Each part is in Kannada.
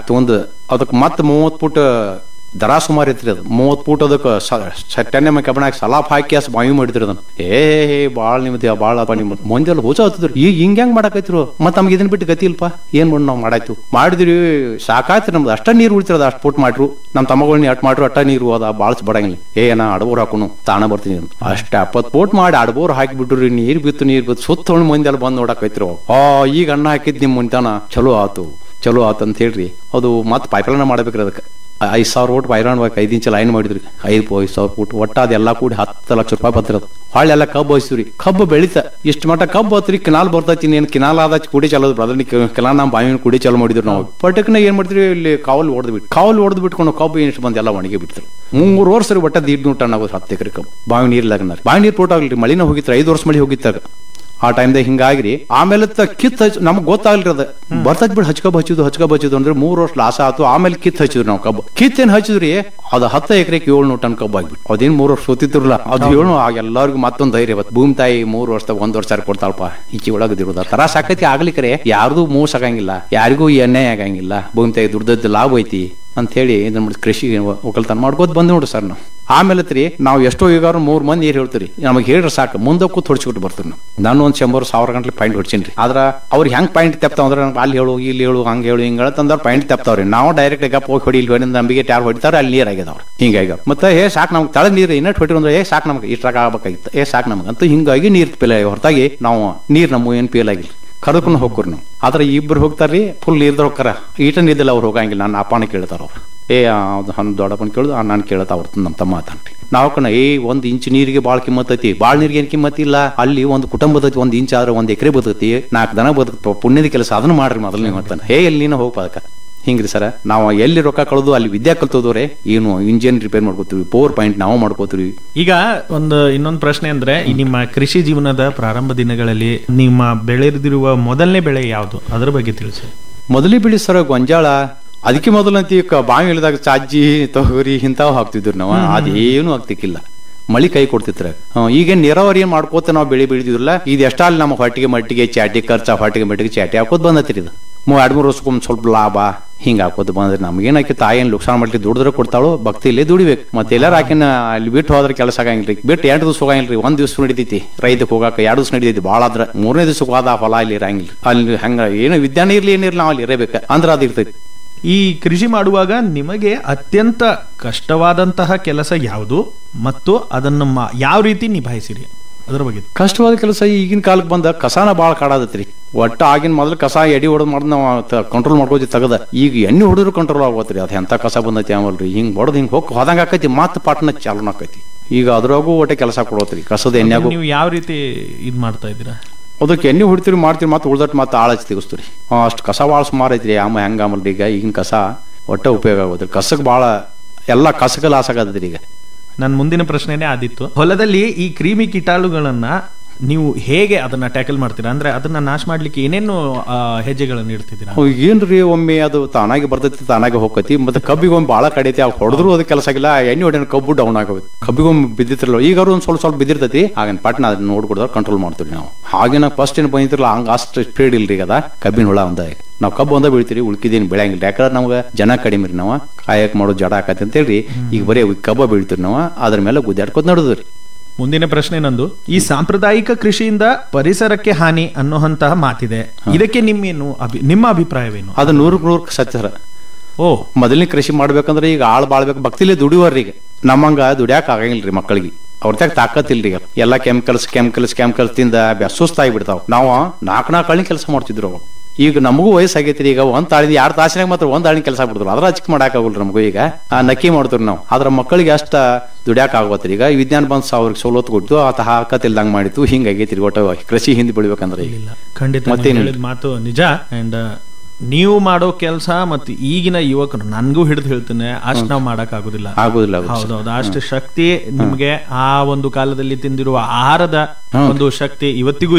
ನಾಲ್ಕು ತಗೊಂಡು ಅದಕ್ಕೆ ಮತ್ತೆ ಮೂವತ್ತು ಫುಟ್ ದರ ಸುಮಾರು ಐತ್ರಿ ಅದು ಮೂವತ್ತು ಫುಟ್ ಅದಕ್ಕೆ ಸಟ್ಟೆಣ್ಣೆ ಮೇಲೆ ಕಬ್ಬಣ ಹಾಕಿ ಸಲಾಪ್ ಹಾಕಿ ಅಸ್ ಬಾವಿ ಮಾಡಿದ್ರಿ ಅದನ್ನ ಏ ಭಾಳ ನಿಮ್ದು ಭಾಳ ಅಪ್ಪ ನಿಮ್ಮ ಮುಂದೆಲ್ಲ ಹೋಚ ಹತ್ತಿದ್ರಿ ಈಗ ಹಿಂಗ್ ಹೆಂಗ್ ಮಾಡಕೈತ್ರು ಮತ್ತೆ ನಮ್ಗೆ ಇದನ್ನ ಬಿಟ್ಟು ಗತಿ ಇಲ್ಪ ಏನ್ ಮಾಡಿ ನಾವು ಮಾಡಾಯ್ತು ಮಾಡಿದ್ರಿ ಸಾಕಾಯ್ತು ನಮ್ದು ಅಷ್ಟ ನೀರು ಉಳಿತಿರೋದು ಅಷ್ಟು ಫುಟ್ ಮಾಡ್ರು ನಮ್ಮ ತಮ್ಮಗಳನ್ನ ಅಟ್ ಮಾಡ್ರು ಅಟ್ಟ ನೀರು ಅದ ಬಾಳ್ಸ್ ಬಡಂಗಿಲ್ಲ ಏ ನಾ ಅಡಬೋರ್ ಹಾಕೋನು ತಾಣ ಬರ್ತೀನಿ ಅಂತ. ಅಷ್ಟ ಎಪ್ಪತ್ತು ಫೋಟ್ ಮಾಡಿ ಅಡಬೋರ್ ಹಾಕಿ ಬಿಟ್ರಿ ನೀರ್ ಬಿತ್ತು ನೀರ್ ಬಿತ್ತು ಸುತ್ತ ಮಂದಿ ಎಲ್ಲ ಬಂದು ನೋಡಕೈತ್ರು ಆ ಈಗ ಅಣ್ಣ ಹಾಕಿದ್ ನಿಮ್ ಮುಂತಾನ ಚಲೋ ಆತು ಚಲೋ ಆತು ಅಂತ ಹೇಳ್ರಿ ಅದು ಮತ್ತೆ ಪೈಪ್ಲೈನ್ ಮಾಡ್ಬೇಕ್ರಿ ಅದಕ್ಕೆ ಐದು ಸಾವಿರ ಓಟ್ ಪೈರಾಣ್ ಬೇಕು ಐದು ಇಂಚ್ ಲೈನ್ ಮಾಡಿದ್ರಿ ಐದು ಐದು ಸಾವಿರ ಫುಟ್ ಒಟ್ಟ ಅದೆಲ್ಲ ಕೂಡಿ ಹತ್ತು ಲಕ್ಷ ರೂಪಾಯಿ ಬರ್ತಿರೋದು ಹೊಳ್ಳಿ ಎಲ್ಲ ಕಬ್ಬು ಹಚ್ಚಿದ್ರಿ ಕಬ್ಬು ಬೆಳಿತ ಇಷ್ಟು ಮಟ್ಟ ಕಬ್ಬು ಹತ್ರಿ ಕಿನಾಲ್ ಬರ್ತೈತಿ ನೀನು ಕಿನಾಲ್ ಆದ ಕುಡಿ ಚಲೋದು ಬ್ರದರ್ ಕಿನಾಲ್ ನಮ್ಮ ಬಾವಿನ ಕುಡಿ ಚಲೋ ಮಾಡಿದ್ರು ನಾವು ಪಟಕ್ನ ಏನ್ ಮಾಡ್ತೀವಿ ಇಲ್ಲಿ ಕಾವಲ್ ಹೊಡೆದು ಬಿಟ್ಟು ಕಾವಲ್ ಹೊಡೆದು ಬಿಟ್ಕೊಂಡು ಕಬ್ಬು ಎಷ್ಟು ಬಂದು ಎಲ್ಲ ಒಣಗಿ ಬಿಡ್ತಾರೆ ಮೂರು ವರ್ಷ ರೀ ಒಟ್ಟ ದೀಡ್ ನೂಟ ಆಗೋದು ಹತ್ತು ಎಕರೆ ಕಬ್ಬು ಬಾವಿ ನೀರ್ ಲಗ್ನ ಬಾವಿ ನೀರ್ ಪೋಟ್ ಆಗ್ಲಿ ಮಳಿನ ಹೋಗಿತ್ತು ಐದು ವರ್ಷ ಮಳಿ ಹೋಗಿತ್ತಾಗ ಆ ಟೈಮ್ದಾಗ ಹಿಂಗಾಗ್ರಿ ಆಮೇಲೆ ತ ಕಿತ್ ಹಚ್ ನಮ್ಗೆ ಗೊತ್ತಾಗ್ಲಿ ಅದ ಬರ್ತೈತ್ ಬಿಡ್ ಹಚ್ಕಬ್ ಹಚ್ಚಿದ್ದು ಹಚ್ಕಬ್ ಹಚ್ಚಿದ್ದು ಅಂದ್ರೆ ಮೂರ್ ವರ್ಷ ಲಾಸ ಆತು ಆಮೇಲೆ ಕಿತ್ ಹಚ್ಚಿದ್ರು ನಾವು ಕಬ್ಬು ಕಿತ್ ಏನ್ ಹಚ್ಚಿದ್ರಿ ಅದು ಹತ್ತ ಎಕರೆಗೆ ಏಳ್ನೂರು ಟನ್ ಕಬ್ಬು ಆಗ್ಬಿಟ್ಟು ಅದೇನ್ ಮೂರ್ ವರ್ಷ ಸೋತಿದ್ರಲ್ಲ ಅದು ಏಳು ಎಲ್ಲರಿಗೂ ಮತ್ತೊಂದು ಧೈರ್ಯ ಇವತ್ತು ಭೂಮಿ ತಾಯಿ ಮೂರ್ ವರ್ಷದಾಗ ಒಂದ್ ವರ್ಷ ಕೊಡ್ತಾಳಪ್ಪ ಈಚೆ ಒಳಗದಿರೋದ ತರ ಸಾಕೈತಿ ಆಗ್ಲಿಕ್ಕರೆ ಯಾರ್ದು ಮೋಸ ಆಗಂಗಿಲ್ಲ ಯಾರಿಗೂ ಈ ಅನ್ಯಾಯ ಆಗಂಗಿಲ್ಲ ಭೂಮಿ ತಾಯಿ ದುಡ್ದದ್ದು ಲಾಭ ಐತಿ ಅಂತ ಹೇಳಿ ಇದನ್ನ ಮಾಡಿ ಕೃಷಿ ಒಕ್ಕಲ್ತನ ಮಾಡ್ಕೋತ ಬಂದ್ ನೋಡ್ರಿ ಸರ್ ನಾವು ಆಮೇಲೆ ತ್ರಿ ನಾವು ಎಷ್ಟೋ ಈಗ ಮೂರ್ ಮಂದಿ ನೀರ್ ಹೇಳ್ತೀರಿ ನಮಗೆ ಹೇಳ್ರಿ ಸಾಕು ಮುಂದೆ ಕೂತ್ ಹೊಡ್ಸ್ಬಿಟ್ಟು ಬರ್ತೀವಿ ನಾವು ನಾನು ಒಂದ್ ಶಂಬರ್ ಸಾವಿರ ಗಂಟ್ಲೆ ಪಾಯಿಂಟ್ ಹೊಡ್ಸೀನಿ ಆದ್ರ ಅವ್ರಿಗೆ ಹೆಂಗ್ ಪಾಯಿಂಟ್ ತೆಪ್ತಾವ ಅಂದ್ರೆ ನಂಗೆ ಅಲ್ಲಿ ಹೇಳು ಇಲ್ಲಿ ಹೇಳು ಹಂಗೆ ಹೇಳು ಹಿಂಗೆ ಹೇಳತ್ತಂದ್ರೆ ಪಾಯಿಂಟ್ ತೆಪ್ತಾವ್ರಿ ನಾವು ಡೈರೆಕ್ಟ್ ಗಪ್ ಹೋಗಿ ಹೊಡಿ ಇಲ್ಲಿ ಹೊಡಿ ನಂಬಿಕೆ ಯಾರು ಹೊಡಿತಾರ ಅಲ್ಲಿ ನೀರ್ ಆಗ್ಯದವ್ರು ಹಿಂಗಾಗಿ ಮತ್ತೆ ಏ ಸಾಕು ನಮ್ಗೆ ತಳಗ್ ನೀರು ಇನ್ನಟ್ ಹೊಟ್ಟಿರು ಅಂದ್ರೆ ಏ ಸಾಕು ನಮ್ಗೆ ಇಷ್ಟ್ರಾಗ ಆಗ್ಬೇಕಾಗಿತ್ತು ಏ ಸಾಕು ನಮ್ಗೆ ಅಂತ ಹಿಂಗಾಗಿ ನೀರ್ ಪೇಲ್ ಹೊರತಾಗಿ ನಾವು ನೀರ್ ನಮ್ಮ ಏನ್ ಪೇಲ್ ಆಗಿಲ್ಲ ಕರ್ಕೊಂಡು ಹೋಗ್ರಿ ನಾವು ಆದ್ರೆ ಇಬ್ರು ಹೋಗ್ತಾರ್ರಿ ಫುಲ್ ನೀರ್ದ ಹೋಗ್ತಾರ ಈಟ ನೀರ್ದಲ್ಲ ಅವ್ರು ಹೋಗಂಗಿಲ್ಲ ನನ್ನ ಅಪ್ಪನ ಕೇಳ್ತಾರ ಅವ್ರು ಏ ಅದು ಹನ್ ದೊಡ್ಡಪ್ಪನ ಕೇಳುದು ನಾನು ಕೇಳತ್ತ ಅವ್ರ ನಮ್ಮ ತಮ್ಮ ಆತನ್ರಿ ನಾವು ಕಣ ಏ ಒಂದ್ ಇಂಚ್ ನೀರಿಗೆ ಭಾಳ ಕಿಮ್ಮತ್ ಐತಿ ಭಾಳ ನೀರಿಗೆ ಏನ್ ಕಿಮ್ಮತ್ ಇಲ್ಲ ಅಲ್ಲಿ ಒಂದು ಕುಟುಂಬ ಬದೈತಿ ಒಂದ್ ಇಂಚ್ ಆದ್ರೆ ಒಂದ್ ಎಕರೆ ಬದೈತಿ ನಾಲ್ಕು ದನ ಬದುಕ ಪುಣ್ಯದ ಕೆಲಸ ಅದನ್ನ ಮಾಡ್ರಿ ಮೊದಲು ನೀವು ಅಂತಾನೆ ಹೇ ಎಲ್ಲಿ ನೀನು ಹೋಗ್ಪ ಅದಕ್ಕ ಹಿಂಗ್ರಿ ಸರ ನಾವು ಎಲ್ಲಿ ರೊಕ್ಕ ಕಳೆದು ಅಲ್ಲಿ ವಿದ್ಯಾ ಕಲ್ತೋದ್ರೆ ಏನು ಇಂಜಿನ್ ರಿಪೇರ್ ಮಾಡ್ಕೋತೀವಿ ಪವರ್ ಪಾಯಿಂಟ್ ನಾವು ಮಾಡ್ಕೋತೀವಿ ಈಗ ಒಂದು ಇನ್ನೊಂದು ಪ್ರಶ್ನೆ ಅಂದ್ರೆ ಈ ನಿಮ್ಮ ಕೃಷಿ ಜೀವನದ ಪ್ರಾರಂಭ ದಿನಗಳಲ್ಲಿ ನಿಮ್ಮ ಬೆಳೆದಿರುವ ಮೊದಲನೇ ಬೆಳೆ ಯಾವುದು ಅದರ ಬಗ್ಗೆ ತಿಳಿಸಿ ಮೊದಲೇ ಬಿಡಿ ಸರ್ ಗೊಂಜಾಳ ಅದಕ್ಕೆ ಮೊದಲಂತಿ ಬಾವಿ ಇಳಿದಾಗ ಚಾಜ್ಜಿ ತೊಗರಿ ಇಂಥವು ಹಾಕ್ತಿದ್ರು ನಾವು ಅದೇನು ಆಗ್ತಿಕ್ಕಿಲ್ಲ ಮಳಿ ಕೈ ಕೊಡ್ತಿತ್ರ ಈಗ ನೀರಾವರಿ ಏನ್ ಮಾಡ್ಕೋತ ನಾವು ಬೆಳಿ ಬೆಳಿತಿದ್ರಲ್ಲ ಇದು ಎಷ್ಟಾಲ್ ನಮ್ಮ ಹೊಟ್ಟಿಗೆ ಮಟ್ಟಿಗೆ ಚಾಟಿ ಖರ್ಚ ಹೊಟ್ಟಿಗೆ ಮಟ್ಟಿಗೆ ಚಾಟಿ ಹಾಕೋದ್ ಬಂದತ್ರಿ ಇದು ಮೂ ಎರಡ್ ಮೂರು ವರ್ಷಕ್ಕೊಮ್ಮೆ ಸ್ವಲ್ಪ ಲಾಭ ಹಿಂಗ ಹಾಕೋದು ಬಂದ್ರೆ ನಮ್ಗೇನ್ ಆಕಿ ತಾಯಿ ಏನ್ ಲುಕ್ಸಾನ್ ಮಾಡ್ಲಿ ದುಡಿದ್ರೆ ಕೊಡ್ತಾಳು ಭಕ್ತಿ ಇಲ್ಲೇ ದುಡಿಬೇಕು ಮತ್ತೆ ಎಲ್ಲಾರ ಆಕಿನ ಅಲ್ಲಿ ಬಿಟ್ಟು ಹೋದ್ರೆ ಕೆಲಸ ಆಗಂಗಿಲ್ರಿ ಬಿಟ್ಟು ಎರಡು ದಿವಸ ಹೋಗಂಗಿಲ್ರಿ ಒಂದ್ ದಿವಸ ನಡಿತೈತಿ ರೈತಕ್ಕೆ ಹೋಗಾಕ ಎರಡು ದಿವಸ ನಡಿತೈತಿ ಭಾಳ ಆದ್ರ ಮೂರನೇ ದಿವಸಕ್ಕೆ ಹೋದ ಹೊಲ ಇಲ್ಲಿ ಇರಂಗಿಲ್ಲ ಅಲ್ಲಿ ಹಂಗ ಏನು ವಿಜ್ಞಾನ ಇರ್ಲಿ ಏನಿರ್ಲಿ ನಾವು ಅಲ್ಲಿ ಇರಬೇಕು ಅಂದ್ರ ಅದು ಇರ್ತೈತಿ ಈ ಕೃಷಿ ಮಾಡುವಾಗ ನಿಮಗೆ ಅತ್ಯಂತ ಕಷ್ಟವಾದಂತಹ ಕೆಲಸ ಯಾವುದು ಮತ್ತು ಅದನ್ನು ಮಾ- ಯಾವ ರೀತಿ ನಿಭಾಯಿಸಿರಿ ಅದರ ಬಗ್ಗೆ ಕಷ್ಟವಾದ ಕೆಲಸ ಈಗಿನ ಕಾಲಕ್ಕೆ ಬಂದ ಕಸಾನ ಭಾಳ ಕಾಡಾದತ್ರಿ ಒಟ್ಟ ಆಗಿನ ಮೊದಲು ಕಸ ಎಡಿ ಹೊಡೆದ್ ಮಾಡಿ ನಾವು ಕಂಟ್ರೋಲ್ ಮಾಡ್ಕೋತಿ ತಗದ ಈಗ ಎಣ್ಣೆ ಹೊಡೆದ್ರು ಕಂಟ್ರೋಲ್ ಆಗೋತ್ರಿ ಅದು ಎಂತ ಕಸ ಬಂದೈತಿ ಆಮಲ್ರಿ ಹಿಂಗ್ ಹೊಡೆದ್ ಹಿಂಗ್ ಹೋಗಿ ಹೋದಂಗ ಆಕೈತಿ ಮತ್ತೆ ಪಾಟ್ನ ಚಾಲನ ಆಕೈತಿ ಈಗ ಅದ್ರಾಗೂ ಒಟ್ಟೆ ಕೆಲಸ ಕೊಡೋತ್ರಿ ಕಸದ ಎಣ್ಣೆಗೂ ನೀವು ಯಾವ ರೀತಿ ಇದ್ ಮಾಡ್ತಾ ಇದ್ದೀರಾ ಅದಕ್ಕೆ ಎಣ್ಣೆ ಹೊಡಿತೀರಿ ಮಾಡ್ತೀರಿ ಮತ್ತೆ ಉಳ್ದಟ್ ಮತ್ತೆ ಆಳ ಹಚ್ಚಿ ತೆಗಿಸ್ತೀರಿ ಅಷ್ಟು ಕಸ ಭಾಳ ಸುಮಾರು ಐತ್ರಿ ಆಮ ಹೆಂಗ ಆಮಲ್ರಿ ಈಗ ಈಗಿನ ಕಸ ಒಟ್ಟ ಉಪಯೋಗ ಆಗೋದ್ರಿ ಕಸಕ್ಕೆ ಭಾಳ ಎಲ್ಲ ಕಸಕ್ಕೆ ಲಾಸ್ ಆಗತ್ರಿ ಈಗ ನನ್ನ ಮುಂದಿನ ಪ್ರಶ್ನೆನೇ ಆದಿತ್ತು ಹೊಲದಲ್ಲಿ ಈ ಕ್ರಿಮಿ ಕೀಟಾಣುಗಳನ್ನ ನೀವು ಹೇಗೆ ಅದನ್ನ ಟ್ಯಾಕಲ್ ಮಾಡ್ತೀರಾ ಅಂದ್ರೆ ಅದನ್ನ ನಾಶ ಮಾಡ್ಲಿಕ್ಕೆ ಏನೇನು ಆ, ಹೆಜ್ಜೆಗಳನ್ನು ಇಡ್ತಿದ್ದೀರಾ ಅವ್ ಏನ್ರಿ ಒಮ್ಮೆ ಅದು ತಾನಾಗಿ ಬರ್ತೈತಿ ತಾನಾಗಿ ಹೋಗತಿ ಮತ್ತೆ ಕಬ್ಬಿಗೆ ಒಮ್ಮೆ ಭಾಳ ಕಡಿತಿ ಅವ್ ಹೊಡೆದ್ರು ಅದಕ್ಕೆ ಕೆಲಸ ಆಗಿಲ್ಲ ಎಣ್ಣೆ ಹೊಡೆನ ಕಬ್ಬು ಡೌನ್ ಆಗೋದು ಕಬ್ಬಿಗೆ ಒಮ್ಮೆ ಬಿದ್ದಿತ್ರಲ್ಲ ಈಗ ಅವ್ರು ಒಂದ್ ಸ್ವಲ್ಪ ಸ್ವಲ್ಪ ಬಿದ್ದಿರ್ತೈತಿ ಆಗಿನ ಪಾಟ್ನ ಅದನ್ನ ನೋಡ್ಕೊಡ್ದಾಗ ಕಂಟ್ರೋಲ್ ಮಾಡ್ತೀವಿ ನಾವು ಹಾಗೇನ ಫಸ್ಟ್ ಏನ್ ಬಂದಿರಲ್ಲ ಹಂಗ ಅಷ್ಟು ಸ್ಪೀಡ್ ಇಲ್ರಿ ಈಗ ಅದ ಕಬ್ಬಿನ ಹುಳ ಒಂದ ನಾವು ಕಬ್ಬು ಒಂದ ಬೀಳ್ತೀರಿ ಉಳ್ಕಿದೇನು ಬೆಳೆಯಂಗಿಲ್ಲ ಯಾಕಂದ್ರೆ ನಮ್ಗೆ ಜನ ಕಡಿಮೆ ರೀ ನಾವು ಕಾಯಕ್ ಮಾಡೋ ಜಡ ಆಕತಿ ಅಂತ ಹೇಳಿ ಈಗ ಬರೀ ಕಬ್ಬ ಬೀಳ್ತೀರಿ ನಾವು ಅದ್ರ ಮೇಲೆ ಗುದ್ದಾಡ್ಕೊತ ನಡೆದ್ರಿ ಮುಂದಿನ ಪ್ರಶ್ನೆ ನಂದು ಈ ಸಾಂಪ್ರದಾಯಿಕ ಕೃಷಿಯಿಂದ ಪರಿಸರಕ್ಕೆ ಹಾನಿ ಅನ್ನುವಂತಹ ಮಾತಿದೆ ಇದಕ್ಕೆ ನಿಮ್ಮೇನು ಅಭಿ ನಿಮ್ಮ ಅಭಿಪ್ರಾಯವೇನು ಅದು ನೂರಕ್ಕೆ ನೂರು ಸತ್ಯ ಸರ್ ಓ ಮೊದಲನೇ ಕೃಷಿ ಮಾಡ್ಬೇಕಂದ್ರೆ ಈಗ ಆಳ್ ಬಾಳ್ಬೇಕು ಭಕ್ತಿಲೇ ದುಡಿಯೋರ್ರಿ ಈಗ ನಮ್ಮಂಗ ದುಡಿಯಾಕ ಆಗಂಗಿಲ್ರಿ ಮಕ್ಕಳಿಗೆ ಅವ್ರತಾಗ ತಾಕತ್ತಿಲ್ರಿ ಈಗ ಎಲ್ಲ ಕೆಮಿಕಲ್ಸ್ ಕೆಮಿಕಲ್ಸ್ ಕೆಮಿಕಲ್ಸ್ ತಿಂದ ಸುಸ್ತಾಗಿ ಬಿಡ್ತಾವ ನಾವು ನಾಲ್ಕು ನಾಲ್ಕು ಹಳ್ಳಿ ಕೆಲಸ ಮಾಡ್ತಿದ್ರು ಅವಾಗ ಈಗ ನಮಗೂ ವಯಸ್ಸಾಗೈತ್ರಿ ಈಗ ಒಂದ್ ತಾಳಿದ ಎರಡು ತಾಸಿನಾಗ ಮಾತ್ರ ಒಂದ್ ತಾಳಿನ ಕೆಲಸ ಬಿಡ್ತಾರೆ ಅದ್ರ ಹಚ್ಕ್ ಮಾಡಕ್ ಆಗಲ್ರಿ ನಮಗೂ ಈಗ ಆ, ನಕ್ಕಿ ಮಾಡ್ತೀವಿ ನಾವು ಆದ್ರ ಮಕ್ಕಳಿಗೆ ಅಷ್ಟ ದುಡ್ಯಾಕ ಆಗತ್ರಿ ಈಗ ಈ ವಿಜ್ಞಾನ ಬಂದ್ ಅವ್ರಿಗೆ ಸವಲತ್ತು ಕೊಟ್ಟು ಆತ ಹಾಕತ್ತಿಲ್ದಂಗ್ ಮಾಡಿತ್ತು ಹಿಂಗಾಗೈತ್ರಿ ಒಟ್ಟ ಕೃಷಿ ಹಿಂದೆ ಬೆಳಿಬೇಕಂದ್ರೆ ಈಗ ಇಲ್ಲ ಖಂಡಿತ ಮತ್ತೇನು? ನೀವು ಹೇಳಿದ ಮಾತು ನಿಜ ಅಂಡ್ ನೀವು ಮಾಡೋ ಕೆಲಸ ಮತ್ತು ಈಗಿನ ಯುವಕರು ನನ್ಗೂ ಹಿಡಿದು ಹೇಳ್ತೇನೆ ಅಷ್ಟು ನಾವು ಮಾಡಕ್ ಆಗುದಿಲ್ಲ ಆಗುದಿಲ್ಲ ಆಗುದಿಲ್ಲ. ಹೌದೌದು ಅಷ್ಟು ಶಕ್ತಿ ನಿಮ್ಗೆ ಆ ಒಂದು ಕಾಲದಲ್ಲಿ ತಿಂದಿರುವ ಆಹಾರದ ಒಂದು ಶಕ್ತಿ ಇವತ್ತಿಗೂ ಇದೆ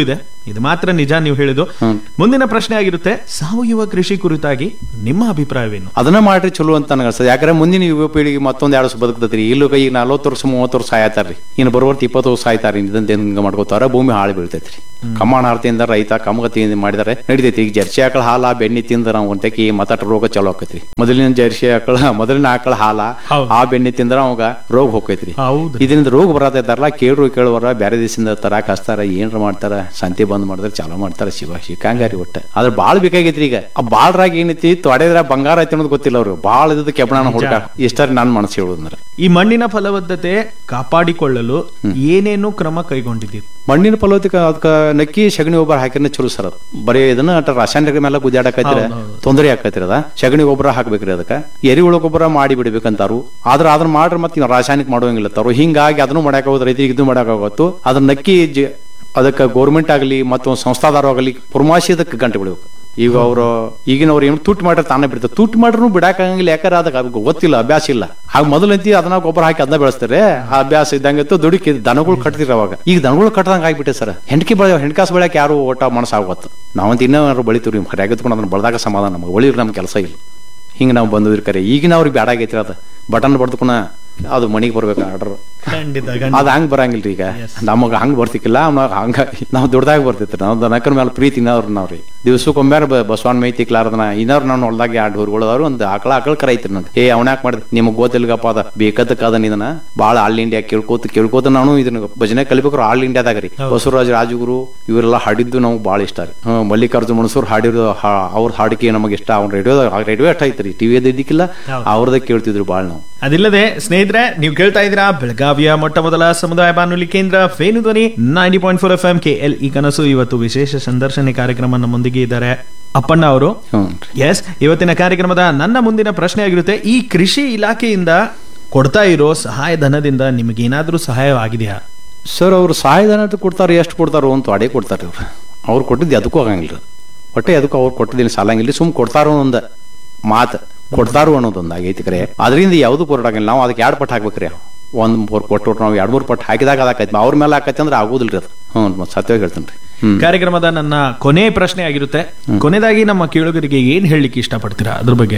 ಇದು ಮಾತ್ರ ನಿಜ ನೀವು ಹೇಳಿದ್ದು ಮುಂದಿನ ಪ್ರಶ್ನೆ ಆಗಿರುತ್ತೆ ಸಾವಯವ ಕೃಷಿ ಕುರಿತಾಗಿ ನಿಮ್ಮ ಅಭಿಪ್ರಾಯವೇನು ಅದನ್ನ ಮಾಡ್ರಿ ಚಲೋ ಅಂತ ನನಗೆ ಅನ್ಸ್ತದೆ ಯಾಕಂದ್ರೆ ಮುಂದಿನ ಯುವ ಪೀಳಿಗೆ ಮತ್ತೊಂದ್ ಎರಡು ವರ್ಷ ಬದುಕ್ತೈತ್ರಿ ಇಲ್ಲೂ ಈಗ ನಲ್ವತ್ತು ವರ್ಷ ಮೂವತ್ತು ವರ್ಷ ಸಾಯ್ತಾರ್ರಿ ಇನ್ನು ಬರುವರ್ತಿ ಇಪ್ಪತ್ತು ವರ್ಷ ಸಾಯ್ತಾರ ಇದಂತ ಹಿಂಗ ಮಾಡ್ಕೋತಾರ ಭೂಮಿ ಹಾಳು ಬೀಳ್ತೈತ್ರಿ ಕಮಾಣ ಹಾರ್ತಿಯಿಂದ ರೈತ ಕಮಗತಿಯಿಂದ ಮಾಡಿದಾರೆ ನಡಿತೈತಿ ಈಗ ಜರ್ಸಿ ಆಕಳ ಹಾಲ ಬೆಣ್ಣೆ ತಿಂದ ನಾವು ಒಂಟಕಿ ಮತ್ತಾಟ ರೋಗ ಚಲೋ ಆಕೈತ್ರಿ ಮೊದಲಿನ ಜರ್ಸಿ ಆಕಳ ಮೊದಲಿನ ಆಕಳ ಹಾಲ ಹೌದು. ಆ ಬೆಣ್ಣೆ ತಿಂದ್ರ ಅವಾಗ ರೋಗ ಹೋಗೈತ್ರಿ ಹೌದು ಇದರಿಂದ ರೋಗ ಬರತೈತಾರಲ್ಲ ಕೇಳ್ರು ಕೇಳುವರ ಬ್ಯಾರೆ ದೇಶದಿಂದ ತರಾಕ್ ಹಚ್ತಾರ ಏನ್ರ ಮಾಡ್ತಾರ ಸಂತೆ ಬಂದ್ ಮಾಡಿದ್ರೆ ಚಾಲೋ ಮಾಡ್ತಾರ ಶಿವ ಶಿಕಾಂಗಾರಿ ಒಟ್ಟ ಆದ್ರೆ ಬಾಳ್ ಬೇಕಾಗೈತ್ರಿ ಈಗ ಆ ಬಾಳ್ರಾಗ ಏನೈತಿ ತೊಡೆದ್ರ ಬಂಗಾರ ಐತಿ ಅನ್ನೋದು ಗೊತ್ತಿಲ್ಲ ಅವ್ರು ಬಾಳ ಇದ್ದದ ಕೆಬ್ಬಣ ಹುಡುಕ ಇಷ್ಟಾರ ನಾನ್ ಮನಸ್ಸು ಹೇಳುದಂದ್ರ ಈ ಮಣ್ಣಿನ ಫಲವತ್ತತೆ ಕಾಪಾಡಿಕೊಳ್ಳಲು ಏನೇನು ಕ್ರಮ ಕೈಗೊಂಡಿದ್ದೀರಿ ಮಣ್ಣಿನ ಫಲವತ್ತಿಕ ಅದಕ್ಕ ನಕ್ಕಿ ಸಗಣಿ ಗೊಬ್ಬರ ಹಾಕಿದ್ರೆ ಚಲೋ ಸರ್ ಅದು ಬರೀ ಇದನ್ನ ಅಟ ರಾಸಾಯನಿಕ ಮೇಲೆ ಗುದ್ದಾಡಕೈತಿರ ತೊಂದರೆ ಆಕೈತಿರ ಅದ ಸಗಣಿ ಗೊಬ್ಬರ ಹಾಕ್ಬೇಕ್ರಿ ಅದಕ್ಕ ಎರಿಹುಳ ಗೊಬ್ಬರ ಮಾಡಿ ಬಿಡ್ಬೇಕಂತಾರು ಆದ್ರ ಅದನ್ನ ಮಾಡ್ರಿ ಮತ್ತೆ ಇನ್ನು ರಾಸಾಯನಿಕ ಮಾಡುವಂಗಿಲ್ಲ ತಾರು ಹಿಂಗಾಗಿ ಅದನ್ನು ಮಾಡಕ್ ಹೋದ್ರೆ ರೈತರಿಗೆ ಇದು ಮಾಡಕ್ ಆಗೋತ್ತು ಅದನ್ನ ನಕ್ಕಿ ಜ- ಅದಕ್ಕೆ ಗೌರ್ಮೆಂಟ್ ಆಗಲಿ ಮತ್ತು ಒಂದು ಸಂಸ್ಥಾದಾರ ಆಗಲಿ ಪುರ್ಮಾಸಿ ಅದಕ್ಕೆ ಗಂಟೆ ಬಿಡ್ಬೇಕು ಈಗ ಅವರು ಈಗಿನವ್ರು ಏನು ತುಟ್ಟು ಮಾಡ್ರೆ ತಾನೇ ಬಿಡ್ತಾರೆ ತುಟ್ಟು ಮಾಡ್ರು ಬಿಡಾಕಂಗಿಲ್ಲ ಯಾಕಂದ್ರೆ ಅದಕ್ಕೆ ಅವ್ರಿಗೆ ಗೊತ್ತಿಲ್ಲ ಅಭ್ಯಾಸ ಇಲ್ಲ ಆಗ ಮೊದಲಂತಿ ಅದನ್ನ ಗೊಬ್ಬರ ಹಾಕಿ ಅದನ್ನ ಬೆಳೆಸ್ತಾರೆ ಆ ಅಭ್ಯಾಸ ಇದ್ದಂಗಿತ್ತು ದುಡುಕಿ ದನಗಳು ಕಟ್ತಿರ ಅವಾಗ ಈಗ ದನಗಳು ಕಟ್ಟದಂಗ ಆಗ್ಬಿಟ್ಟೆ ಸರ್ ಹೆಂಡಕಿ ಬೆಳೆ ಹೆಣ್ಕಾಸು ಬೆಳೆಯಕ್ಕೆ ಯಾರು ಒಟ್ಟ ಮನಸ್ಸಾಗುತ್ತೆ ನಾವಂತ ಇನ್ನೂ ಬೆಳಿತೀವಿ ರೀ ಹರಿಯಾಗತ್ಕೊಂಡು ಅದನ್ನ ಬೆಳೆದಾಗ ಸಮಾಧಾನ ನಮಗೆ ಒಳಿರಿ ನಮ್ಮ ಕೆಲಸ ಇಲ್ಲ ಹಿಂಗೆ ನಾವು ಬಂದಿದ್ರಿ ಕರೆ ಈಗಿನ ಅವ್ರಿಗೆ ಬ್ಯಾಡ ಆಗೈತಿ ಅದು ಬಟನ್ ಬಡ್ದುಕೊಣ ಅದು ಮನೆಗೆ ಬರ್ಬೇಕು ಆರ್ಡರ್ ಖಂಡಿತ ಅದ್ ಹಂಗ್ ಬರಂಗಿಲ್ರಿ ಈಗ ನಮಗ ಹಂಗ್ ಬರ್ತಿಕ್ಕಿಲ್ಲ ಅವ್ನ ಹಂಗ ನಾವು ದುಡ್ದಾಗ ಬರ್ತೈತ್ರಿ ನಾವು ದನಕರ ಮೇಲೆ ಪ್ರೀತಿ ಇನ್ನವ್ರು ನಾವ್ರಿ ದಿವ್ಸಕ್ಕೊಮ್ಮೆ ಬ- ಬಸವಣ್ಣ ಮೈ ತಿಕ್ಲಾರ್ದನ ಇನ್ನವ್ರು ನಾನು ಹೊಲ್ದಾಗ ಎರಡು ಊರುಗಳವ್ರು ಒಂದು ಆಕಳ ಆಕಳ ಕರ ಐತ್ರಿ ನಂದು ಏ ಅವನ್ಯಾಕ್ ಮಾಡಿದ್ ನಿಮಗ್ ಗೊತ್ತಿಲ್ಗಪ್ಪ ಅದ ಬೇಕದಕ್ಕ ಅದನ್ನ ಇದನ್ನ ಬಾಳ ಆಲ್ ಇಂಡಿಯಾ ಕೇಳ್ಕೋತ ಕೇಳ್ಕೋತ ನಾನು ಇದನ್ನ ಭಜನೆ ಕಲಿಬೇಕು ಆಲ್ ಇಂಡಿಯಾದಾಗ ರೀ ಬಸವರಾಜ್ ರಾಜಗುರು ಇವರೆಲ್ಲ ಹಾಡಿದ್ದು ನಾವು ಬಾಳ ಇಷ್ಟ ರೀ ಹ್ಮ್, ಮಲ್ಲಿಕಾರ್ಜುನ ಮಣಸೂರ್ ಹಾಡಿರೋ ಹಾ- ಅವ್ರ ಹಾಡಿಕೆ ನಮಗೆ ಇಷ್ಟ ಅವ್ನ ರೇಡಿಯೋ ರೇಡಿಯೋ ಅಷ್ಟ ಐತ್ರಿ ಟಿವಿ ಇದ್ದಿಕ್ಕಿಲ್ಲ ಅವ್ರದೇ ಕೇಳ್ತಿದ್ರು ಬಾಳ ನಾವು ಅದಿಲ್ಲದೆ ಸ್ನೇಹಿತರೆ ನೀವು ಕೇಳ್ತಾ ಇದ್ದೀರಾ ಬೆಳಗಾವಿಯ ಮೊಟ್ಟ ಮೊದಲ ಸಮುದಾಯ ಬಾನುಲಿ ಕೇಂದ್ರ Venu Dhwani ninety point four F M K L ಈ ಕನಸು ಇವತ್ತು ವಿಶೇಷ ಸಂದರ್ಶನ ಕಾರ್ಯಕ್ರಮ ನಮ್ಮೊಂದಿಗೆ ಇದ್ದಾರೆ ಅಪ್ಪಣ್ಣ ಅವರು ಹ್ಞೂ ಎಸ್ ಇವತ್ತಿನ ಕಾರ್ಯಕ್ರಮದ ನನ್ನ ಮುಂದಿನ ಪ್ರಶ್ನೆ ಆಗಿರುತ್ತೆ ಈ ಕೃಷಿ ಇಲಾಖೆಯಿಂದ ಕೊಡ್ತಾ ಇರೋ ಸಹಾಯಧನದಿಂದ ನಿಮಗೇನಾದ್ರೂ ಸಹಾಯವಾಗಿದೆಯಾ ಸರ್ ಅವ್ರು ಸಹಾಯಧನ ಅಂತ ಕೊಡ್ತಾರೆ ಎಷ್ಟು ಕೊಡ್ತಾರೋ ಅಂತ ಅಡೇ ಕೊಡ್ತಾರೆ ಅವ್ರು ಅವ್ರು ಕೊಟ್ಟಿದ್ದು ಅದಕ್ಕೂ ಆಗಂಗಿಲ್ಲ ಒಟ್ಟೆ ಅದಕ್ಕೂ ಅವ್ರು ಕೊಟ್ಟಿದ್ದೀನಿ ಸಾಲಂಗಿಲ್ಲ ಸುಮ್ ಕೊಡ್ತಾರೋ ಒಂದು ಮಾತು ಕೊಡ್ತಾರೋ ಅನ್ನೋದೊಂದು ಆಗೈತಿ ಕರೆ ಅದರಿಂದ ಯಾವುದು ಕೊರಡಾಗಿಲ್ಲ ನಾವು ಅದಕ್ಕೆ ಎರಡು ಪಟ್ಟು ಹಾಕ್ಬೇಕ್ರಿ ಒಂದ್ ಮೂರು ಕೊಟ್ಟು ನಾವು ಎರಡು ಮೂರು ಪಟ್ಟು ಹಾಕಿದಾಗ ಅದಾಕೈತಿ ಅವ್ರ ಮೇಲೆ ಹಾಕೈತಿ ಅಂದ್ರೆ ಆಗೋದಿಲ್ರಿ ಅದು ಹ್ಞೂ ಮತ್ತೆ ಸತ್ಯವಾಗಿ ಹೇಳ್ತೀನಿ ರೀ ಹ್ಮ್ ಕಾರ್ಯಕ್ರಮದ ನನ್ನ ಕೊನೆ ಪ್ರಶ್ನೆ ಆಗಿರುತ್ತೆ ಕೊನೆದಾಗಿ ನಮ್ಮ ಕೇಳುಗರಿಗೆ ಏನ್ ಹೇಳಲಿಕ್ಕೆ ಇಷ್ಟಪಡ್ತೀರಾ ಅದ್ರ ಬಗ್ಗೆ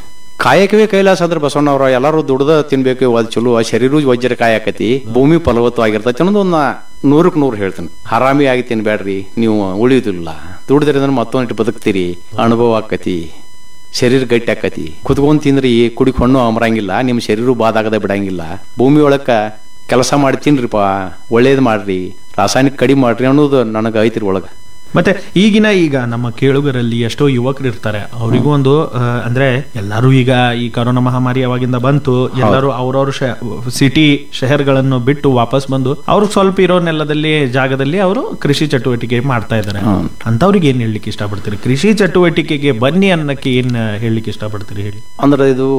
ಕಾಯಕವೇ ಕೈಲಾಸ ಅಂದ್ರೆ ಬಸವಣ್ಣವ್ರ ಎಲ್ಲರೂ ದುಡ್ದ ತಿನ್ಬೇಕು ಅದು ಚಲೋ ಶರೀರ ವಜ್ರ ಕಾಯಕತಿ ಭೂಮಿ ಫಲವತ್ತವಾಗಿರ್ತೈತಿ ಅನ್ನೋದು ಒಂದು ನೂರಕ್ಕೆ ನೂರು ಹೇಳ್ತೀನಿ ಹರಾಮಿ ಆಗಿ ತಿನ್ಬೇಡ್ರಿ ನೀವು ಉಳಿಯುದಿಲ್ಲ ದುಡ್ದ್ರಿಂದ ಮತ್ತೊಂದಿಟ್ಟು ಬದುಕ್ತೀರಿ ಅನುಭವ ಆಕತಿ ಶರೀರ ಗಟ್ಟಿ ಆಕತಿ ಕುತ್ಕೊಂಡ್ ತಿಂದ್ರಿ ಕುಡಿಕ್ ಹಣ್ಣು ಅಮರಂಗಿಲ್ಲ ನಿಮ್ಮ ಶರೀರ ಬಾದಾಗದ ಬಿಡಂಗಿಲ್ಲ ಭೂಮಿ ಒಳಕ ಕೆಲಸ ಮಾಡಿ ತಿನ್ರಿಪ್ಪ ಒಳ್ಳೇದು ಮಾಡ್ರಿ ರಾಸಾಯನಿಕ ಕಡಿಮೆ ಮಾಡ್ರಿ ಅನ್ನೋದು ನನಗೆ ಐತಿರಿ ಒಳಗ ಮತ್ತೆ ಈಗಿನ ಈಗ ನಮ್ಮ ಕೇಳುಗರಲ್ಲಿ ಎಷ್ಟೋ ಯುವಕರು ಇರ್ತಾರೆ ಅವರಿಗೂ ಒಂದು ಆ, ಅಂದ್ರೆ ಎಲ್ಲರೂ ಈಗ ಈ ಕರೋನಾ ಮಹಾಮಾರಿ ಅವಾಗಿಂದ ಬಂತು ಎಲ್ಲರೂ ಅವ್ರವ್ರ ಸಿಟಿ ಶಹರ್ಗಳನ್ನು ಬಿಟ್ಟು ವಾಪಸ್ ಬಂದು ಅವ್ರು ಸ್ವಲ್ಪ ಇರೋ ನೆಲದಲ್ಲಿ ಜಾಗದಲ್ಲಿ ಅವರು ಕೃಷಿ ಚಟುವಟಿಕೆ ಮಾಡ್ತಾ ಇದ್ದಾರೆ ಅಂತವ್ರಿಗೆ ಏನ್ ಹೇಳಲಿಕ್ಕೆ ಇಷ್ಟಪಡ್ತೀರಿ ಕೃಷಿ ಚಟುವಟಿಕೆಗೆ ಬನ್ನಿ ಅನ್ನಕ್ಕೆ ಏನ್ ಹೇಳಲಿಕ್ಕೆ ಇಷ್ಟಪಡ್ತೀರಿ ಹೇಳಿ ಅಂದ್ರೆ ಇದು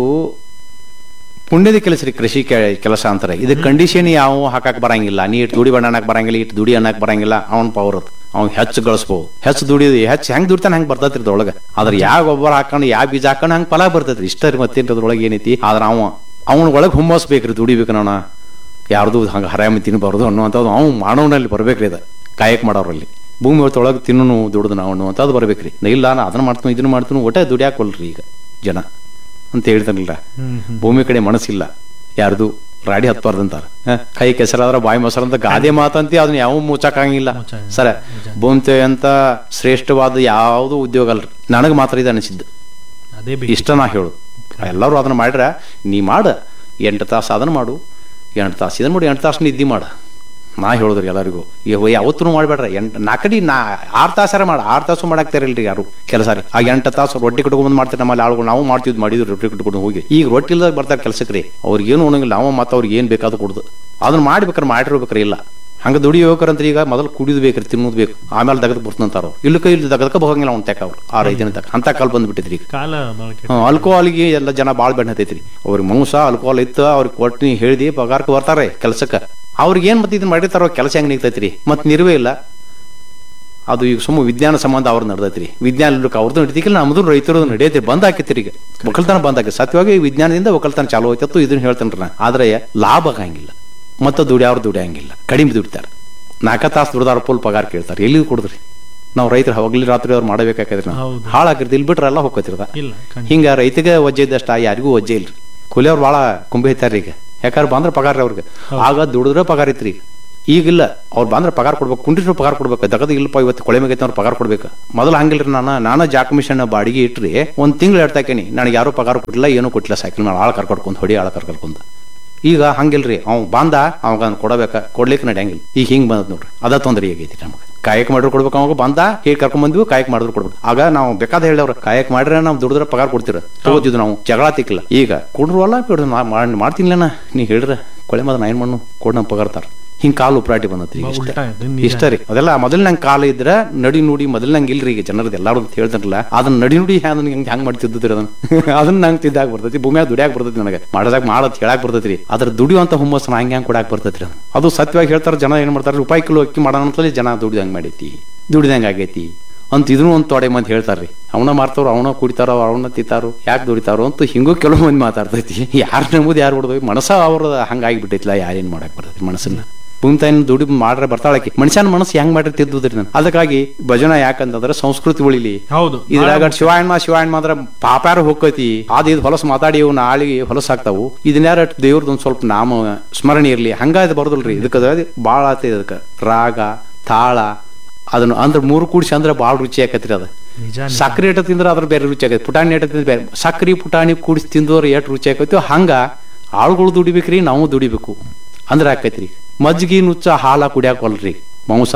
ಪುಣ್ಯದ ಕೆಲಸ ರೀ ಕೃಷಿ ಕೆ- ಕೆಲಸ ಅಂತಾರೆ ಇದು ಕಂಡೀಷನ್ ಯಾವ ಹಾಕಕ್ ಬರಂಗಿಲ್ಲ ನೀ ಇಟ್ಟು ದುಡಿ ಬಣ್ಣ ಬರಂಗಿಲ್ಲ ಇಟ್ಟು ದುಡಿ ಅನ್ನಕ್ ಬರಂಗಿಲ್ಲ ಅವ್ನ ಪವರ್ ಅದು ಅವ್ನ್ ಹೆಚ್ಚು ಗಳಿಸ್ಬೋದು ಹೆಚ್ಚು ದುಡಿಯೋದು ಹೆಚ್ಚು ಹೆಂಗ್ ದುಡಿತಾನೆ ಹಂಗ್ ಬರ್ತೈತ್ರಿ ಇದ್ರೊಳಗ ಆದ್ರೆ ಯಾವ ಗೊಬ್ಬರ ಹಾಕೊಂಡು ಯಾವ ಬೀಜ ಹಾಕೊಂಡು ಹಂಗ್ ಫಲ ಬರ್ತೈತ್ರಿ ಇಷ್ಟ ರೀ ಮತ್ತೇನ್ರಿ ಅದ್ರೊಳಗೆ ಏನೈತಿ ಆದ್ರೆ ಅವ ಅವನ ಒಳಗೆ ಹುಮ್ಮಸ್ ಬೇಕ್ರಿ ದುಡಿಬೇಕು ನಾವ ಯಾರ್ದು ಹಂಗ ಹರಾಮಿ ತಿನ್ನಬಾರ್ದು ಅನ್ನುವಂಥದ್ದು ಅವ್ನು ಮಾಡೋನಲ್ಲಿ ಬರ್ಬೇಕ್ರಿ ಅದ ಕಾಯಕ್ ಮಾಡೋರಲ್ಲಿ ಭೂಮಿ ಹೊತ್ತೊಳಗೆ ತಿನ್ನು ದುಡ್ದು ನಾವು ಅನ್ನುವಂಥದ್ದು ಬರ್ಬೇಕ್ರಿ ಇಲ್ಲ ನಾ ಅದನ್ನ ಮಾಡ್ತೀನಿ ಇದನ್ನ ಮಾಡ್ತೀನಿ ಒಟ್ಟೆ ದುಡಿಯಾಕೊಲ್ರಿ ಈಗ ಜನ ಅಂತ ಹೇಳ್ತಾನಲ್ಲ ಭೂಮಿ ಕಡೆ ಮನಸ್ಸಿಲ್ಲ ಯಾರ್ದು ರಾಡಿ ಹತ್ಬಾರ್ದಂತಾರ ಹ? ಕೈ ಕೆಸರಾದ್ರ ಬಾಯಿ ಮೊಸರು ಅಂತ ಗಾದೆ ಮಾತಂತಿ ಅದನ್ನ ಯಾವ ಮುಚ್ಚಾಕಂಗಿಲ್ಲ ಸರ ಭೂಮಿ ಅಂತ ಶ್ರೇಷ್ಠವಾದ ಯಾವುದು ಉದ್ಯೋಗ ಅಲ್ರಿ ನನಗೆ ಮಾತ್ರ ಇದು ಅನಿಸಿದ್ದು ಅದೇ ಬೇಕು ಇಷ್ಟ ನಾ ಹೇಳು ಎಲ್ಲರೂ ಅದನ್ನ ಮಾಡ್ರ ನೀ ಮಾಡ ಎಂಟು ತಾಸು ಅದನ್ನ ಮಾಡು ಎಂಟು ತಾಸು ಇದನ್ನ ಮಾಡಿ ಎಂಟು ತಾಸು ನಿದ್ದೆ ಮಾಡ ನಾ ಹೇಳುದ್ರಿ ಎಲ್ಲರಿಗೂ ಯಾವತ್ತೂ ಮಾಡ್ಬೇಡ್ರ ಎಂಟು ನಾಲ್ಕಡಿ ನಾ ಆರು ತಾಸಾರ ಮಾಡ ಆರು ತಾಸು ಮಾಡಾಕ್ತಾರಿಲ್ರಿ ಯಾರು ಕೆಲಸ ರೀ ಆ ಎಂಟು ತಾಸು ರೊಟ್ಟಿ ಕಟ್ಕೊಂಡ್ ಮಾಡ್ತಾರೆ ನಮ್ಮಲ್ಲಿ ಆಳುಗಳು ನಾವು ಮಾಡ್ತಿದ್ವಿ ಮಾಡಿದ್ವಿ ರೊಟ್ಟಿ ಕಟ್ಕೊಂಡು ಹೋಗಿ ಈಗ ರೊಟ್ಟಿ ಇಲ್ದಾಗ ಬರ್ತಾರೆ ಕೆಲಸಕ್ಕೆ ರೀ ಅವ್ರಿಗೆ ಏನು ಉಣಂಗಿಲ್ಲ ನಾವು ಮತ್ತೆ ಅವ್ರಿಗೆ ಏನು ಬೇಕಾದ ಕೊಡುದು ಅದನ್ನ ಮಾಡ್ಬೇಕಾರೆ ಮಾಡಿರ್ಬೇಕ್ರಿ ಇಲ್ಲ ಹಂಗ ದುಡಿಯೋಕರಂತ ಈಗ ಮೊದಲು ಕುಡಿದು ಬೇಕ್ರಿ ತಿನ್ನೋದು ಬೇಕು ಆಮೇಲೆ ದಗದಕ್ಕೆ ಬರ್ತಂತಾರ ಇಲ್ಲ ಕೈ ಇಲ್ಲಿ ದಗದಕ್ಕೆ ಹೋಗಂಗಿಲ್ಲ ಅವ್ನ ತೆಕ್ಕ ಅವ್ರು ಆ ರೈತನ ತಕ್ಕ ಅಂತ ಕಾಲ್ ಬಂದ್ಬಿಟ್ಟಿದ್ರಿ ಈಗ ಕಾಲ ಬಳಕೆ ಆಲ್ಕೋಹಾಲ್ಗೆ ಎಲ್ಲ ಜನ ಭಾಳ ಬೆಣ್ಣ ಹತ್ತೈತ್ರಿ ಅವ್ರಿಗೆ ಮಾಂಸ ಆಲ್ಕೋಹಾಲ್ ಇತ್ತು ಅವ್ರಿಗೆ ಕೊಟ್ಟು ಹೇಳ್ದಿ ಪಗಾರಕ್ಕೆ ಬರ್ತಾರೆ ಕೆಲ್ಸಕ್ಕೆ ಅವ್ರಿಗೆ ಏನ್ ಮತ್ತೆ ಇದನ್ನ ಮಾಡಿರ್ತಾರೋ ಕೆಲಸ ಹೆಂಗ್ ನಿಗ್ತೈತ್ರಿ ಮತ್ತೆ ನಿರ್ವೇ ಇಲ್ಲ ಅದು ಈಗ ಸುಮ್ಮ ವಿಜ್ಞಾನ ಸಂಬಂಧ ಅವ್ರು ನಡೆದೈತ್ರಿ ವಿಜ್ಞಾನ ಇಲ್ಲಕ್ಕೆ ಅವ್ರದ್ದು ನಡೀತಿಕ್ಕಿಲ್ಲ ನಮ್ದು ರೈತರು ನಡೆಯೈತಿ ಬಂದ್ ಹಾಕೈತ್ರಿ ಈಗ ಒಕ್ಕಲ್ತನ ಬಂದ್ ಹಾಕಿ ಸತ್ಯವಾಗಿ ವಿಜ್ಞಾನದಿಂದ ಒಕ್ಕಲ್ತನ ಚಾಲು ಹೋಯ್ತತ್ತು ಇದನ್ನ ಹೇಳ್ತೇನ್ರಿ ನಾ ಆದ್ರೆ ಲಾಭ ಆಗಂಗಿಲ್ಲ ಮತ್ತೆ ದುಡಿಯವ್ರು ದುಡಿಯಂಗಿಲ್ಲ ಕಡಿಮೆ ದುಡಿತಾರೆ ನಾಲ್ಕ ತಾಸು ದುಡ್ದಾರ ಫುಲ್ ಪಗಾರ ಕೇಳ್ತಾರೆ ಎಲ್ಲಿ ಕೊಡಿದ್ರಿ ನಾವು ರೈತರು ಹಗಲಿ ರಾತ್ರಿ ಅವ್ರು ಮಾಡಬೇಕಾಕೈತ್ರಿ ನಾವು ಹೌದು. ಹಾಳಾಗಿರ್ತಿ ಇಲ್ಲಿ ಬಿಟ್ರೆ ಎಲ್ಲ ಹೋಗ್ತಿರದ ಇಲ್ಲ ಖಂಡಿತ. ಹಿಂಗ ರೈತಗೆ ವಜ್ಜೆ ಇದ್ದಷ್ಟ ಯಾರಿಗೂ ವಜ್ಜೆ ಇಲ್ರಿ ಕೂಲಿಯವ್ರು ಭಾಳ ಕುಂಬಿ ಐತಾರ್ರಿ ಈಗ ಯಾಕಂದ್ರೆ ಬಂದ್ರೆ ಪಗಾರ ರೀ ಅವ್ರಿಗೆ ಆಗ ದುಡಿದ್ರೆ ಪಗಾರ ಇತ್ರಿ ಈಗ ಈಗಿಲ್ಲ ಅವ್ರು ಬಂದ್ರೆ ಪಗಾರ ಕೊಡ್ಬೇಕು ಕುಂಡಿಟ್ರು ಪಗಾರ ಕೊಡ್ಬೇಕು ದಗದ ಇಲ್ಲಪ್ಪ ಇವತ್ತು ಕೊಳೆ ಮೇಗೈತೆ ಅವ್ರು ಪಗಾರ ಕೊಡ್ಬೇಕು ಮೊದಲು ಹಂಗಿಲ್ರಿ ನಾನು ನಾನು ಜಾಕ್ ಮಿಷನ್ ಬಾಡಿಗೆ ಇಟ್ರಿ ಒಂದ್ ತಿಂಗಳು ಹೇಳ್ತಾಕೇನಿ ನನಗೆ ಯಾರು ಪಗಾರ ಕೊಟ್ಟಿಲ್ಲ ಏನೂ ಕೊಟ್ಟಿಲ್ಲ ಸೈಕಲ್ ಮೇಲೆ ಆಳ್ ಕರ್ಕೊಡ್ಕೊಂಡು ಹೊಡಿ ಆಳ್ ಕರ್ಕೊಡ್ಕೊಂಡು ಈಗ ಹಂಗಿಲ್ರಿ ಅವ್ ಬಂದ ಅವಾಗ ಅವ್ನ್ ಕೊಡಬೇಕ ಕೊಡ್ಲಿಕ್ಕೆ ನಡೆಯಂಗಿಲ್ಲ ಈಗ ಹಿಂಗ್ ಬಂದದ್ ನೋಡ್ರಿ ಅದ ತೊಂದ್ರೆ ಆಗೈತಿ ನಮಗೆ ಕಾಯಕ ಮಾಡಿದ್ರು ಕೊಡ್ಬೇಕು ಅವಾಗ ಬಂದ ಹೇಳಿ ಕರ್ಕೊಂಡ್ ಬಂದ್ವಿ ಕಾಯಕ ಮಾಡಿದ್ರು ಕೊಡ್ಬೇಕು ಆಗ ನಾವು ಬೇಕಾದ ಹೇಳವ್ರ ಕಾಯಕ ಮಾಡ್ರೆ ನಾವು ದುಡಿದ್ರೆ ಪಗಾರ ಕೊಡ್ತೀರ ತಗೋತಿದ್ವಿ ನಾವು ಜಗಳ ತಿಕ್ಕಿಲ್ಲ ಈಗ ಕೊಡ್ರು ಅಲ್ಲ ಬಿಡ್ರಿ ನಾ ಮಾಡ್- ಮಾಡ್ತೀನಿಲ್ಲ ನೀ ಹೇಳ್ರ ಕೊಳೆ ಮದ ನಾ ಏನ್ ಮಾಡು ಕೊಡ್ ನಮ್ ಪಗಾರ್ತಾರ ಹಿಂಗ್ ಕಾಲು ಉಪ್ರಾಟಿ ಬಂದತ್ರಿ ಈಗ ಇಷ್ಟ. ಉಲ್ಟಾ ಇದೆ, ನಿಜ. ಇಷ್ಟ ರೀ ಅದೆಲ್ಲ ಮೊದಲ್ ನಂಗೆ ಕಾಲ ಇದ್ರ ನಡಿ ನುಡಿ ಮೊದಲ್ ನಂಗೆ ಇಲ್ರಿ ಈಗ ಜನರದ್ದು ಎಲ್ಲಾರು ಅಂತ ಹೇಳ್ತಾರಲ್ಲ ಅದನ್ನ ನಡಿ ನುಡಿ ಹ್ಯಾಂಗ ಹೆಂಗ್ ಹೆಂಗ್ ಮಾಡಿ ತಿದ್ದಿದ್ರಿ ಅದನ್ನ ಅದನ್ನ ನಂಗೆ ತಿದ್ದಾಕ್ ಬರ್ತೈತಿ ಭೂಮಿಯಾಗ ದುಡಿಯಾಕ ಬರ್ತೈತಿ ನನಗೆ ಮಾಡೋದಾಗ ಮಾಡತ್ ಹೇಳಕ್ ಬರ್ತೈತಿ ಅದ್ರ ದುಡಿಯುವಂತ ಹುಮ್ಮಸ್ ನಂಗೆ ಹೆಂಗ್ ಕೊಡಾಕ್ ಬರ್ತೈತ್ರಿ ಅದು ಅದು ಸತ್ಯವಾಗಿ ಹೇಳ್ತಾರ ಜನ ಏನ್ ಮಾಡ್ತಾರೆ ರೂಪಾಯಿ ಕಿಲೋ ಅಕ್ಕಿ ಮಾಡೋಣ ಅಂತಲೇ ಜನ ದುಡಿದಂಗ್ ಮಾಡೈತಿ ದುಡಿದಂಗ ಆಗೈತಿ ಅಂತ ಇದನ್ನು ಒಂದು ತೊಡೆ ಮಂದಿ ಹೇಳ್ತಾರ್ರಿ ಅವನ ಮಾರ್ತಾರೋ ಅವನ ಕುಡಿತಾರೋ ಅವನ ತಿಂತಾರೋ ಯಾಕೆ ದುಡಿತಾರೋ ಅಂತ ಹಿಂಗೂ ಕೆಲವು ಮಂದಿ ಮಾತಾಡ್ತೈತಿ ಯಾರು ನಂಬುದು ಯಾರು ಬಿಡೋದು ಮನಸ್ಸ ಅವ್ರದ ಹಂಗಾಗಿ ಬಿಟ್ಟೈತಿಲ್ಲ ಯಾರೇನ್ ಮಾಡಕ್ ಬರ್ತೈತಿ ಮನಸ್ಸನ್ನ ಭೂಮಿ ತಾಯಿನ ದುಡಿ ಮಾಡ್ರೆ ಬರ್ತಾಳಕಿ ಮನುಷ್ಯನ ಮನಸ್ಸು ಹೆಂಗ್ ಮಾಡ್ರಿ ತಿದ್ದುದ್ರಿ ನಾನು ಅದಕ್ಕಾಗಿ ಭಜನ ಯಾಕಂತಂದ್ರೆ ಸಂಸ್ಕೃತಿ ಉಳಿಲಿ ಹೌದು ಇದ್ರಾಗ ಶಿವಾಯಣ್ಮ ಶಿವಾಯಣ್ಮ ಅಂದ್ರ ಪಾಪ್ಯಾರ ಹೋಗ್ತೈತಿ ಅದ್ ಇದು ಹೊಲಸು ಮಾತಾಡಿ ಇವ್ ನಾಳಿಗೆ ಹೊಲಸು ಆಗ್ತಾವು ಇದನ್ಯಾರ ದೇವ್ರದ್ದು ಒಂದ್ ಸ್ವಲ್ಪ ನಾಮ ಸ್ಮರಣೆ ಇರ್ಲಿ ಹಂಗ ಇದು ಬರೋದಿಲ್ರಿ ಇದಕ್ಕೆ ಭಾಳ ಆತೈತಿ ಅದಕ್ಕೆ ರಾಗ ತಾಳ ಅದನ್ನ ಅಂದ್ರೆ ಮೂರು ಕೂಡಿಸಿ ಅಂದ್ರೆ ಭಾಳ ರುಚಿ ಆಕತ್ರಿ ಅದ ನಿಜ ಸಕ್ರೆ ಏಟ ತಿಂದ್ರೆ ಅದ್ರ ಬೇರೆ ರುಚಿ ಆಗೈತಿ ಪುಟಾಣಿ ಏಟ ತಿಂದ್ರೆ ಬೇರೆ ಸಕ್ರಿ ಪುಟಾಣಿ ಕೂಡಿಸಿ ತಿಂದವ್ರು ಎಷ್ಟು ರುಚಿ ಆಕೈತಿ ಹಂಗ ಆಳುಗಳು ದುಡಿಬೇಕ್ರಿ ನಾವು ದುಡಿಬೇಕು ಅಂದ್ರೆ ಆಕೈತ್ರಿ ಮಜ್ಜಿಗೆ ನುಚ್ಚ ಹಾಲ ಕುಡಿಯಾಕ ಹೊಲ್ರಿ ಮಾಂಸ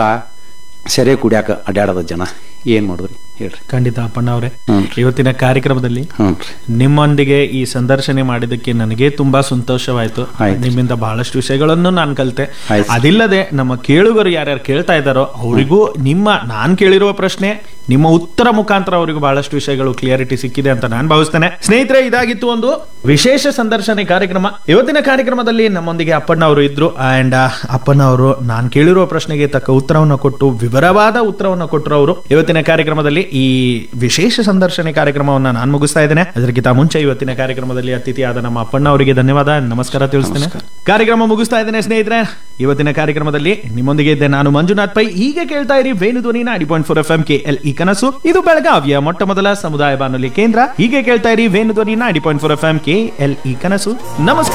ಸೆರೆ ಕುಡಿಯಾಕ ಅಡ್ಯಾಡದ ಜನ ಏನ್ ಮಾಡುದ್ರಿ ಹೇಳ್ರಿ ಖಂಡಿತ ಅಪ್ಪಣ್ಣ ಅವರೇ ಹ್ಞೂ ಇವತ್ತಿನ ಕಾರ್ಯಕ್ರಮದಲ್ಲಿ ಹ್ಞೂ ನಿಮ್ಮೊಂದಿಗೆ ಈ ಸಂದರ್ಶನ ಮಾಡಿದ್ದಕ್ಕೆ ನನಗೆ ತುಂಬಾ ಸಂತೋಷವಾಯ್ತು ಆಯ್ತು. ನಿಮ್ಮಿಂದ ಬಹಳಷ್ಟು ವಿಷಯಗಳನ್ನು ನಾನು ಕಲಿತೆ ಆಯ್ತು. ಅದಿಲ್ಲದೆ ನಮ್ಮ ಕೇಳುಗರು ಯಾರ್ಯಾರು ಕೇಳ್ತಾ ಇದ್ದಾರೋ ಅವರಿಗೂ ನಿಮ್ಮ ನಾನ್ ಕೇಳಿರುವ ಪ್ರಶ್ನೆ ನಿಮ್ಮ ಉತ್ತರ ಮುಖಾಂತರ ಅವರಿಗೂ ಬಹಳಷ್ಟು ವಿಷಯಗಳು ಕ್ಲಿಯರಿಟಿ ಸಿಕ್ಕಿದೆ ಅಂತ ನಾನು ಭಾವಿಸ್ತೇನೆ ಸ್ನೇಹಿತರೆ ಇದಾಗಿತ್ತು ಒಂದು ವಿಶೇಷ ಸಂದರ್ಶನ ಕಾರ್ಯಕ್ರಮ ಇವತ್ತಿನ ಕಾರ್ಯಕ್ರಮದಲ್ಲಿ ನಮ್ಮೊಂದಿಗೆ ಅಪ್ಪಣ್ಣ ಅವರು ಇದ್ರು ಅಂಡ್ ಅಪ್ಪಣ್ಣ ಅವರು ನಾನು ಕೇಳಿರುವ ಪ್ರಶ್ನೆಗೆ ತಕ್ಕ ಉತ್ತರವನ್ನು ಕೊಟ್ಟು ವಿವರವಾದ ಉತ್ತರವನ್ನು ಕೊಟ್ಟರು ಅವರು ಇವತ್ತಿನ ಕಾರ್ಯಕ್ರಮದಲ್ಲಿ ಈ ವಿಶೇಷ ಸಂದರ್ಶನ ಕಾರ್ಯಕ್ರಮವನ್ನ ನಾನು ಮುಗಿಸ್ತಾ ಇದ್ದೇನೆ ಅದಕ್ಕಿಂತ ಮುಂಚೆ ಇವತ್ತಿನ ಕಾರ್ಯಕ್ರಮದಲ್ಲಿ ಅತಿಥಿಯಾದ ನಮ್ಮ ಅಪ್ಪಣ್ಣ ಅವರಿಗೆ ಧನ್ಯವಾದ ನಮಸ್ಕಾರ ತಿಳಿಸ್ತೇನೆ ಕಾರ್ಯಕ್ರಮ ಮುಗಿಸ್ತಾ ಇದ್ದೇನೆ ಸ್ನೇಹಿತರೆ ಇವತ್ತಿನ ಕಾರ್ಯಕ್ರಮದಲ್ಲಿ ನಿಮ್ಮೊಂದಿಗೆ ಇದ್ದೆ ನಾನು ಮಂಜುನಾಥ್ ಪೈ ಹೀಗೆ ಕೇಳ್ತಾ ಇರಿ Venu Dhwani ninety point four F M K L ಈ ಕನಸು ಇದು ಬೆಳಗಾವಿಯ ಮೊಟ್ಟ ಮೊದಲ ಸಮುದಾಯ ಬಾನುಲಿ ಕೇಂದ್ರ ಹೀಗೆ ಕೇಳ್ತಾ ಇರಿ Venu Dhwani ninety point four F M K L ಈ ಕನಸು ನಮಸ್ಕಾರ